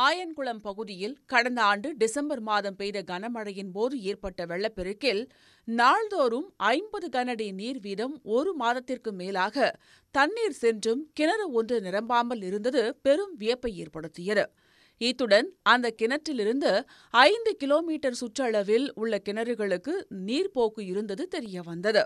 ஆயன்குளம் பகுதியில் கடந்த ஆண்டு டிசம்பர் மாதம் பெய்த கனமழையின் போது ஏற்பட்ட வெள்ளப்பெருக்கில் நாள்தோறும் ஐம்பது கனஅடி நீர் வீதம் ஒரு மாதத்திற்கு மேலாக தண்ணீர் சென்றும் கிணறு ஒன்று நிரம்பாமல் இருந்தது பெரும் வியப்பை ஏற்படுத்தியது இத்துடன் அந்த கிணற்றிலிருந்து ஐந்து கிலோமீட்டர் சுற்றளவில் உள்ள கிணறுகளுக்கு நீர்ப்போக்கு இருந்தது தெரியவந்தது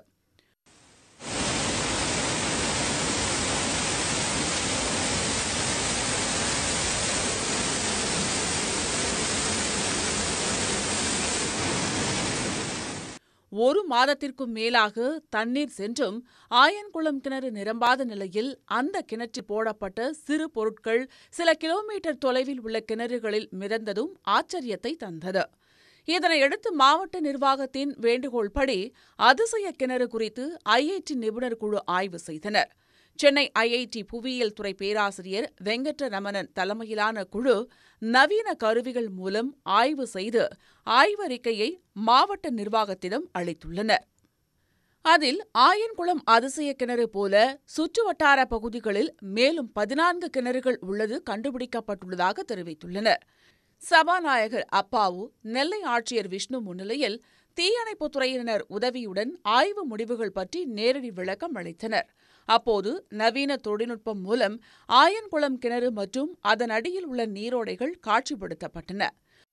ஒரு மாதத்திற்கும் மேலாக தண்ணீர் சென்றும் ஆயன்குளம் கிணறு நிரம்பாத நிலையில் அந்த கிணற்றில் போடப்பட்ட சிறு பொருட்கள் சில கிலோமீட்டர் தொலைவில் உள்ள கிணறுகளில் மிதந்ததும் ஆச்சரியத்தை தந்தது இதனையடுத்து மாவட்ட நிர்வாகத்தின் வேண்டுகோள்படி அதிசய கிணறு குறித்து ஐஐடி நிபுணர் குழு ஆய்வு செய்தனர் சென்னை ஐஐடி புவியியல் துறை பேராசிரியர் வெங்கட்ட ரமணன் தலைமையிலான குழு நவீன கருவிகள் மூலம் ஆய்வு செய்து ஆய்வறிக்கையை மாவட்ட நிர்வாகத்திடம் அளித்துள்ளனர் அதில் ஆயன்குளம் அதிசய கிணறு போல சுற்றுவட்டார பகுதிகளில் மேலும் பதினான்கு கிணறுகள் உள்ளது கண்டுபிடிக்கப்பட்டுள்ளதாக தெரிவித்துள்ளனர் சபாநாயகர் அப்பாவு நெல்லை ஆட்சியர் விஷ்ணு முன்னிலையில் தீயணைப்புத் துறையினர் உதவியுடன் ஆய்வு முடிவுகள் பற்றி நேரடி விளக்கம் அளித்தனர் அப்போது நவீன தொழில்நுட்பம் மூலம் ஆயன்குளம் கிணறு மற்றும் அதன் அடியில் உள்ள நீரோடைகள் காட்சிப்படுத்தப்பட்டன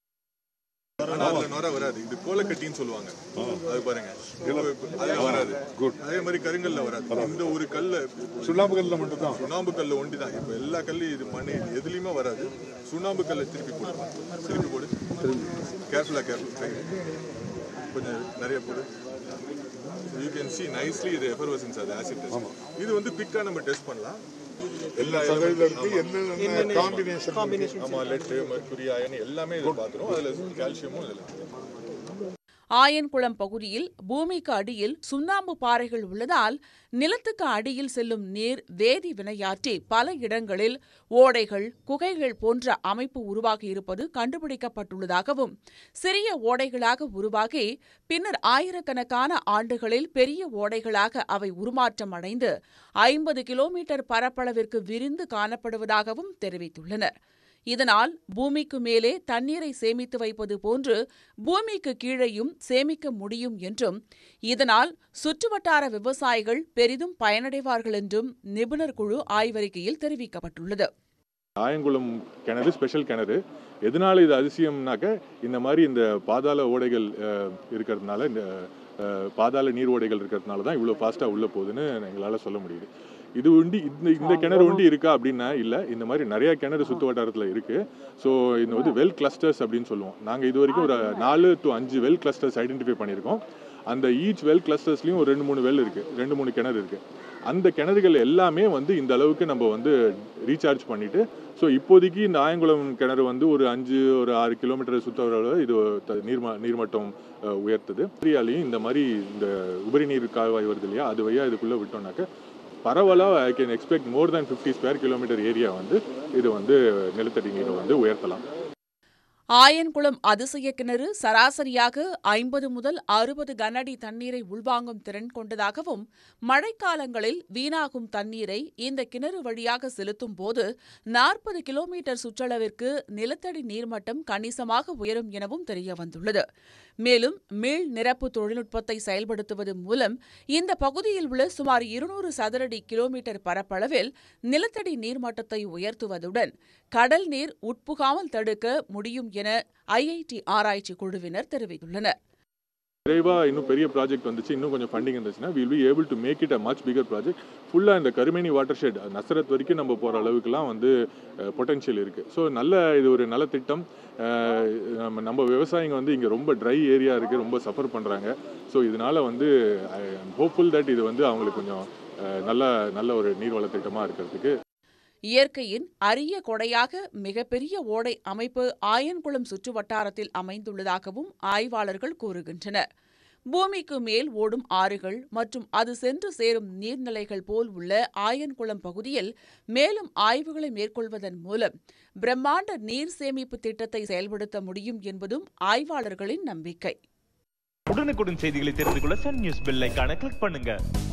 ஆனா அதுல நுர வராது இது கோலக்கட்டின்னு சொல்லுவாங்க அது பாருங்க அதுல வராது அதே மாதிரி கருங்கல்ல வராது இந்த ஒரு கல்ல சுண்ணாம்பு கல்லில் மட்டும்தான் சுண்ணாம்பு கல்ல ஒண்டி தான் இப்போ எல்லா கல்லையும் இது மண்ணு எதுலயுமே வராது சுண்ணாம்பு கல்ல திருப்பி போடுவாங்க திருப்பி போடு கேர்ஃபுல்லா கேர்ஃபுல் கொஞ்சம் நிறைய போடு யூ கேன் சி நைஸ்லி இது எஃபர்வசன்ஸ் அது ஆசிட் டெஸ்ட் இது வந்து பிக்கா நம்ம டெஸ்ட் பண்ணலாம் எல்லா சதவீதம் இருக்கு element- என்னென்ன காம்பினேஷன் ஆமா லெட் மர்க்குரி அயன் எல்லாமே இது பார்த்துரும் அதுல கால்சியமும் இதுல இருக்கு. ஆயன்குளம் பகுதியில் பூமிக்கு அடியில் சுண்ணாம்பு பாறைகள் உள்ளதால் நிலத்துக்கு அடியில் செல்லும் நீர் வேதி வினையாற்றி பல இடங்களில் ஓடைகள் குகைகள் போன்ற அமைப்பு உருவாகியிருப்பது கண்டுபிடிக்கப்பட்டுள்ளதாகவும் சிறிய ஓடைகளாக உருவாகி பின்னர் ஆயிரக்கணக்கான ஆண்டுகளில் பெரிய ஓடைகளாக அவை உருமாற்றம் அடைந்து ஐம்பது கிலோமீட்டர் பரப்பளவிற்கு விரிந்து காணப்படுவதாகவும் தெரிவித்துள்ளனர் இதனால் பூமிக்கு மேலே தண்ணீரை சேமித்து வைப்பது போன்று பூமிக்கு கீழேயும் சேமிக்க முடியும் என்றும் இதனால் சுற்றுவட்டார விவசாயிகள் பெரிதும் பயனடைவார்கள் என்றும் நிபுணர் குழு ஆய்வறிக்கையில் தெரிவிக்கப்பட்டுள்ளது ஆயங்குளம் கிணறு ஸ்பெஷல் கிணறு எதனால இது அதிசயம்னாக்க இந்த மாதிரி இந்த பாதாள ஓடைகள் அஹ், இருக்கிறதுனால இந்த அஹ், பாதாள நீர் ஓடைகள் இருக்கிறதுனால தான் இவ்வளோ ஃபாஸ்ட்டாக உள்ளே போகுதுன்னு எங்களால் சொல்ல முடியுது இது உண்டி இந்த இந்த கிணறு உண்டி இருக்கா அப்படின்னா இல்லை இந்த மாதிரி நிறைய கிணறு சுற்று வட்டாரத்தில் இருக்குது ஸோ இது வந்து வெல் கிளஸ்டர்ஸ் அப்படின்னு சொல்லுவோம் நாங்கள் இது வரைக்கும் ஒரு நாலு டு அஞ்சு வெல் கிளஸ்டர்ஸ் ஐடென்டிஃபை பண்ணியிருக்கோம் அந்த ஈச் வெல் கிளஸ்டர்ஸ்லையும் ஒரு ரெண்டு மூணு வெல் இருக்குது ரெண்டு மூணு கிணறு இருக்குது அந்த கிணறுகள் எல்லாமே வந்து இந்த அளவுக்கு நம்ம வந்து ரீசார்ஜ் பண்ணிட்டு ஸோ இப்போதைக்கு இந்த ஆயங்குளம் கிணறு வந்து ஒரு அஞ்சு ஒரு ஆறு கிலோமீட்டர் சுற்றளவு இது த- நீர்ம நீர்மட்டம் அஹ், உயர்த்துது ஏரியாலையும் இந்த மாதிரி இந்த உபரி நீர் கால்வாய் வருது இல்லையா அது வழியாக இதுக்குள்ளே விட்டோம்னாக்க பரவலாக I can expect more than fifty square kilometre area வந்து இது வந்து நிலத்தடி நீரை வந்து உயர்த்தலாம் ஆயன்குளம் அதிசய கிணறு சராசரியாக ஐம்பது முதல் அறுபது கனஅடி தண்ணீரை உள்வாங்கும் திறன் கொண்டதாகவும் மழைக்காலங்களில் வீணாகும் தண்ணீரை இந்த கிணறு வழியாக செலுத்தும் போது நாற்பது கிலோமீட்டர் சுற்றளவிற்கு நிலத்தடி நீர்மட்டம் கணிசமாக உயரும் எனவும் தெரியவந்துள்ளது மேலும் மீள் நிரப்பு தொழில்நுட்பத்தை செயல்படுத்துவது மூலம் இந்த பகுதியில் உள்ள சுமார் இருநூறு சதுரடி கிலோமீட்டர் பரப்பளவில் நிலத்தடி நீர்மட்டத்தை உயர்த்துவதுடன் கடல் நீர் உட்புகாமல் தடுக்க முடியும் என ஐஐடி ஆராய்ச்சி குழுவினர் தெரிவித்துள்ளனர் விரைவாக இன்னும் பெரிய ப்ராஜெக்ட் வந்துச்சு இன்னும் கொஞ்சம் ஃபண்டிங் இருந்துச்சுன்னா will be able to make it a much bigger project ஃபுல்லாக இந்த கருமேனி வாட்டர் ஷெட் நசரத் வரைக்கும் நம்ம போகிற அளவுக்குலாம் வந்து பொட்டென்ஷியல் இருக்குது ஸோ நல்ல இது ஒரு நல்ல திட்டம் அஹ், நம்ம நம்ம விவசாயிங்க வந்து இங்கே ரொம்ப ட்ரை ஏரியா இருக்குது ரொம்ப சஃபர் பண்ணுறாங்க ஸோ இதனால் வந்து ஐ ஹோப்ஃபுல் தட் இது வந்து அவங்களுக்கு கொஞ்சம் அஹ், நல்ல நல்ல ஒரு நீர்வள திட்டமாக இருக்கிறதுக்கு இயற்கையின் அரிய கொடையாக மிகப்பெரிய ஓடை அமைப்பு ஆயன்குளம் சுற்றுவட்டாரத்தில் அமைந்துள்ளதாகவும் ஆய்வாளர்கள் கூறுகின்றனர் பூமிக்கு மேல் ஓடும் ஆறுகள் மற்றும் அது சென்று சேரும் நீர்நிலைகள் போல் உள்ள ஆயன்குளம் பகுதியில் மேலும் ஆய்வுகளை மேற்கொள்வதன் மூலம் பிரம்மாண்ட நீர் சேமிப்பு திட்டத்தை செயல்படுத்த முடியும் என்பதும் ஆய்வாளர்களின் நம்பிக்கை உடனுக்குடன் செய்திகளை தெரிந்து கொள்ள சன் நியூஸ் பெல் ஐகானை கிளிக் பண்ணுங்க